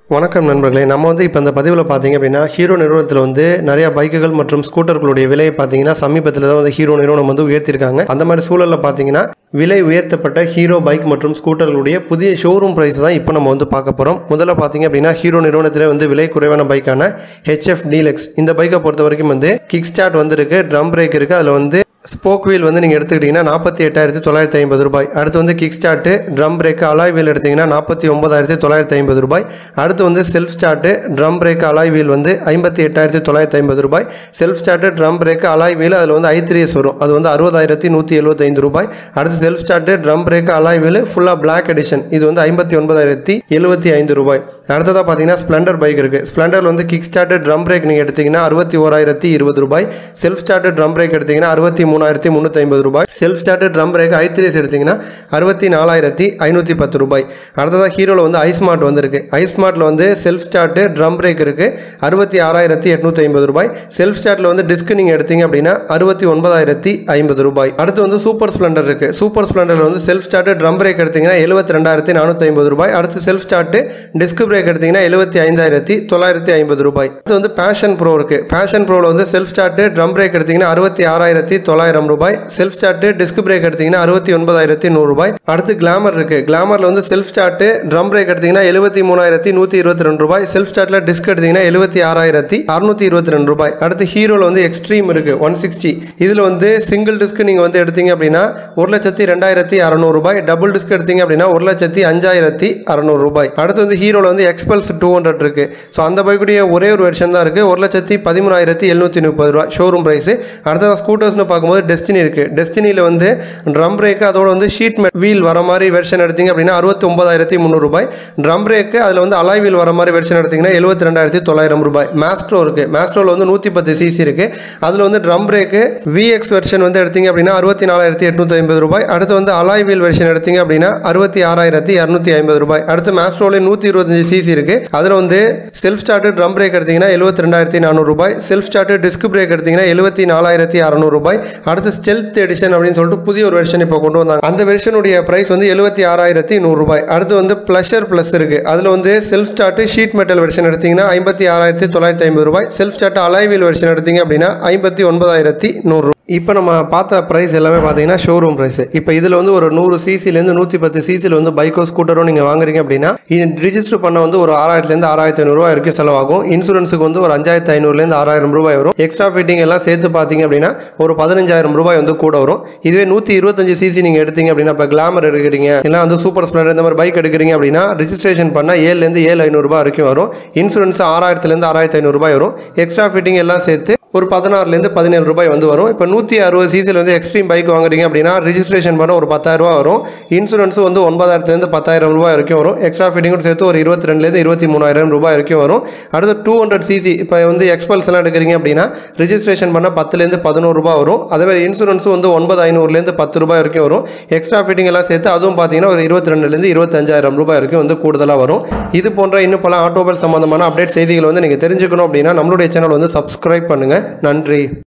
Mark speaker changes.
Speaker 1: வணக்கம் நண்பர்களே நம்ம வந்து இப்போ இந்த பதிவில் பார்த்தீங்க அப்படின்னா ஹீரோ நிறுவனத்தில் வந்து நிறைய பைக்குகள் மற்றும் ஸ்கூட்டர்களுடைய விலையை பார்த்தீங்கன்னா சமீபத்தில் தான் வந்து ஹீரோ நிறுவனம் வந்து உயர்த்தியிருக்காங்க அந்த மாதிரி சூழலில் பார்த்தீங்கன்னா விலை உயர்த்தப்பட்ட ஹீரோ பைக் மற்றும் ஸ்கூட்டர்களுடைய புதிய ஷோரூம் ப்ரைஸ் தான் இப்போ நம்ம வந்து பார்க்க போகிறோம் முதல்ல பார்த்தீங்க அப்படின்னா ஹீரோ நிறுவனத்தில் வந்து விலை குறைவான பைக்கான ஹெச்எஃப் டீலக்ஸ் இந்த பைக்கை பொறுத்த வரைக்கும் வந்து கிக் ஸ்டார்ட் வந்து இருக்கு ட்ரம் பிரேக் இருக்குது அதில் வந்து ஸ்போக் வீல் வந்து நீங்கள் எடுத்துக்கிட்டிங்கன்னா நாற்பத்தி எட்டாயிரத்தி தொள்ளாயிரத்தி ஐம்பது ரூபாய் அடுத்து வந்து kick start drum brake alloy wheel எடுத்திங்கன்னா நாற்பத்தி ஒன்பதாயிரத்தி தொள்ளாயிரத்தி ஐம்பது ரூபாய் அடுத்து வந்து self start drum brake alloy wheel வந்து ஐம்பத்தி எட்டாயிரத்தி தொள்ளாயிரத்தி ஐம்பது ரூபாய் self start drum brake alloy wheel அதில் வந்து ஐ த்ரீஎஸ் வரும் அது வந்து அறுபதாயிரத்தி நூற்றி எழுபத்தைந்து ரூபாய் அடுத்து self start drum brake alloy wheel ஃபுல்லாக பிளாக் எடிஷன் இது வந்து ஐம்பத்தி ஒன்பதாயிரத்தி எழுபத்தி ஐந்து ரூபாய் அடுத்ததாக பார்த்தீங்கன்னா ஸ்ப்ளெண்டர் பைக் இருக்குது ஸ்ப்ளெண்டரில் வந்து கிக் ஸ்டார்ட்டு ட்ரம் பிரேக் நீங்கள் எடுத்திங்கன்னா அறுபத்தி ஓராயிரத்தி இருபது ரூபாய் செல்ஃப் ஸ்டார்ட்டு ட்ரம் பிரேக் எடுத்திங்கன்னா அறுபத்தி மூணாயிரத்தி முந்நூற்றி ஐம்பது ரூபாய் self start drum brake I threes எடுத்திங்கன்னா அறுபத்தி நாலாயிரத்தி ஐநூற்றி பத்து ரூபாய் அடுத்ததாக ஹீரோவில் வந்து ஐஸ்மார்ட் வந்திருக்கு ஐஸ்மார்ட்டில் வந்து செல்ஃப் ஸ்டார்ட்டு ட்ரம் பிரேக் இருக்குது அறுபத்தி ஆறாயிரத்தி எட்நூற்றி ஐம்பது ரூபாய் செல்ஃப் ஸ்டார்ட்டில் வந்து டிஸ்க் நீங்கள் எடுத்தீங்க அப்படின்னா அறுபத்தி ஒன்பதாயிரத்தி ஐம்பது ரூபாய் அடுத்து வந்து சூப்பர் ஸ்ப்ளெண்டர் இருக்குது சூப்பர் ஸ்ப்ளெண்டரில் வந்து செல்ஃப் ஸ்டார்ட்டு ட்ரம் பிரேக் எடுத்திங்கன்னா எழுபத்தி ரெண்டாயிரத்தி நானூற்றி ஐம்பது ரூபாய் அடுத்து செல்ஃப் ஸ்டார்ட்டு டிஸ்க் பிரேக் எடுத்திங்கன்னா எழுபத்தி ஐந்தாயிரத்தி தொள்ளாயிரத்தி ஐம்பது ரூபாய் அடுத்து வந்து பேஷன் ப்ரோ இருக்குது பேஷன் ப்ரோவில் வந்து செல்ஃப் ஸ்டார்ட்டு ட்ரம் பிரேக் எடுத்திங்கன்னா அறுபத்தி ஆறாயிரத்தி தொள்ளாயிரம் ரூபாய் செல்ஃப் ஸ்டார்ட்டு டிஸ்க் பிரேக் எடுத்திங்கன்னா அறுபத்தி ஒன்பதாயிரத்தி நூறு ரூபாய் அடுத்து கிளாமர் இருக்குது கிளாமரில் வந்து செல்ஃப் ஸ்டார்ட்டு ட்ரம் பிரேக் எடுத்திங்கன்னா எழுபத்தி மூணாயிரத்தி நூற்றி இருபத்தி ரெண்டு ரூபாய் செல்ஃப் ஸ்டார்ட்டில் டிஸ்க் எடுத்திங்கன்னா எழுபத்தி ஆறாயிரத்தி அறுநூற்றி இருபத்தி ரெண்டு ரூபாய் அடுத்து ஹீரோவில் வந்து எக்ஸ்ட்ரீம் இருக்குது ஒன் சிக்ஸ்டி இதில் வந்து சிங்கிள் டிஸ்க் நீங்கள் வந்து எடுத்தீங்க அப்படின்னா ஒரு லட்சத்தி ரெண்டாயிரத்தி அறநூறு ரூபாய் டபுள் டிஸ்க் எடுத்தீங்க அப்படின்னா ஒரு லட்சத்தி அஞ்சாயிரத்தி அறநூறு ரூபாய் அடுத்து வந்து ஹீரோவில் வந்து எக்ஸ்பல்ஸ் டூ ஹண்ட்ரட் இருக்குது ஸோ அந்த பைக்குடைய ஒரே ஒரு வெர்ஷன் தான் இருக்குது ஒரு லட்சத்தி பதிமூணாயிரத்தி எழுநூற்றி முப்பது ரூபாய் ஷோரூம் ப்ரைஸு அடுத்ததாக ஸ்கூட்டர்ஸ்னு பார்க்கும்போது டெஸ்டினி இருக்குது டெஸ்டினியில் வந்து ட்ரம் பிரேக்கு அதோட வந்து ஷீட் மெட் வீல் வர மாதிரி வெர்ஷன் எடுத்தீங்க அப்படின்னா அறுபத்தி ஒன்பதாயிரத்தி முந்நூறு ரூபாய் ட்ரம் பிரேக்கு அதில் வந்து அலாய் வீல் வர மாதிரி வெர்ஷன் எடுத்தீங்கன்னா எழுபத்தி ரெண்டாயிரத்தி தொள்ளாயிரம் ரூபாய் மேஸ்ட்ரோ இருக்குது மேஸ்ட்ரோவில் வந்து நூற்றி பத்து சிசி இருக்குது அதில் வந்து ட்ரம் பிரேக்கு விஎக்ஸ் வெர்ஷன் வந்து எடுத்தீங்க அப்படின்னா அறுபத்தி நாலாயிரத்தி எட்நூற்றி ஐம்பது ரூபாய் அடுத்து வந்து அலாய் வீல் வெர்ஷன் எடுத்தீங்க அப்படின்னா அறுபத்தி ஆறாயிரத்தி இரநூத்தி ஐம்பது ரூபாய் அடுத்து மேஸ்ட்ரோவில் நூற்றி இருபத்தஞ்சு சிசி இருக்குது அதில் வந்து செல்ஃப் ஸ்டார்ட்டு ட்ரம் பிரேக் எடுத்தீங்கன்னா எழுபத்தி ரெண்டாயிரத்தி நானூறு ரூபாய் செல்ஃப் ஸ்டார்ட்டு டிஸ்க் பிரேக் எடுத்தீங்கன்னா எழுபத்தி நாலாயிரத்தி அறநூறு ரூபாய் அடுத்து ஸ்டெல்த் எடிஷன் அப்படின்னு சொல்லிட்டு புதிய ஒரு வெர்ஷன் இப்போ கொண்டு வந்தாங்க அந்த வெர்ஷனுடைய பிரைஸ் வந்து எழுபத்தி ஆறாயிரத்தி நூறு ரூபாய் அடுத்து வந்து ப்ளஷர் ப்ளஸ் இருக்குது அதில் வந்து self start sheet metal version எடுத்தீங்கன்னா ஐம்பத்தி ஆறாயிரத்தி தொள்ளாயிரத்தி ஐம்பது ரூபாய் செல்ஃப் ஸ்டார்ட் அலைவில் வெர்ஷன் எடுத்தீங்க அப்படின்னா ஐம்பத்தி ஒன்பதாயிரத்தி நூறு இப்போ நம்ம பார்த்த ப்ரைஸ் எல்லாமே பார்த்தீங்கன்னா ஷோரூம் ப்ரைஸ் இப்போ இதில் வந்து ஒரு நூறு சிசிலேருந்து நூற்றி பத்து சிசியில் வந்து பைக்கோ ஸ்கூட்டரோ நீங்கள் வாங்குறீங்க அப்படின்னா ரிஜிஸ்டர் பண்ண வந்து ஒரு ஆறாயிரத்துலேருந்து ஆறாயிரத்தி ஐநூறுரூவா வரைக்கும் செலவாகும் இன்சூரன்ஸுக்கு வந்து ஒரு அஞ்சாயிரத்தி ஐநூறுலேருந்து ஆறாயிரம் ரூபாய் வரும் எக்ஸ்ட்ரா ஃபிட்டிங் எல்லாம் சேர்த்து பார்த்தீங்க அப்படின்னா ஒரு பதினஞ்சாயிரம் ரூபாய் வந்து கூட வரும் இதுவே நூற்றி இருபத்தஞ்சு சிசி நீங்கள் எடுத்தீங்க அப்படின்னா இப்போ கிளாமர் எடுக்கிறீங்க இல்லை வந்து சூப்பர் ஸ்ப்ளெண்டர் இந்த மாதிரி பைக் எடுக்கிறீங்க அப்படின்னா ரிஜிஸ்ட்ரேஷன் பண்ணால் ஏழுலேருந்து ஏழு ஐநூறுரூபா வரைக்கும் வரும் இன்சூரன்ஸ் ஆறாயிரத்துலேருந்து ஆறாயிரத்தி ஐநூறுரூபாய் வரும் எக்ஸ்ட்ரா ஃபிட்டிங் எல்லாம் சேர்த்து ஒரு பதினாறுலேருந்து பதினேழு ரூபாய் வந்து வரும் இப்போ நூற்றி அறுபது சிசியில் வந்து எக்ஸ்ட்ரீம் பைக் வாங்குறீங்க அப்படின்னா ரிஜிஸ்ட்ரேஷன் பண்ண ஒரு பத்தாயிரரூபா வரும் இன்சூரன்ஸ் வந்து ஒன்பதாயிரத்துலேருந்து பத்தாயிரம் ரூபாய் வரைக்கும் வரும் எக்ஸ்ட்ரா ஃபிட்டிங்கும் சேர்த்து ஒரு இருபத்தி ரெண்டுலேருந்து இருபத்தி மூணாயிரம் ரூபாய் வரைக்கும் வரும் அடுத்து டூ ஹண்ட்ரட் சிசி இப்போ வந்து எக்ஸ்பல்ஸ் எல்லாம் எடுக்கிறீங்க அப்படின்னா ரிஜிஸ்ட்ரேஷன் பண்ண பத்துலேருந்து பதினோரு ரூபாய் வரும் அதே மாதிரி இன்சூரன்ஸும் வந்து ஒன்பது ஐநூறுலேருந்து பத்து ரூபாய் வரைக்கும் வரும் எக்ஸ்ட்ரா ஃபிட்டிங் எல்லாம் சேர்த்து அதுவும் பார்த்தீங்கன்னா ஒரு இருபத்தி ரெண்டுலேருந்து இருபத்தஞ்சாயிரம் ரூபாய் வரைக்கும் வந்து கூடுதலாக வரும் இது போன்ற இன்னும் பல ஆட்டோமொபைல் சம்பந்தமான அப்டேட் செய்திகள் வந்து நீங்கள் தெரிஞ்சுக்கணும் அப்படின்னா நம்மளுடைய சேனல் வந்து சப்ஸ்கிரைப் பண்ணுங்கள் நன்றி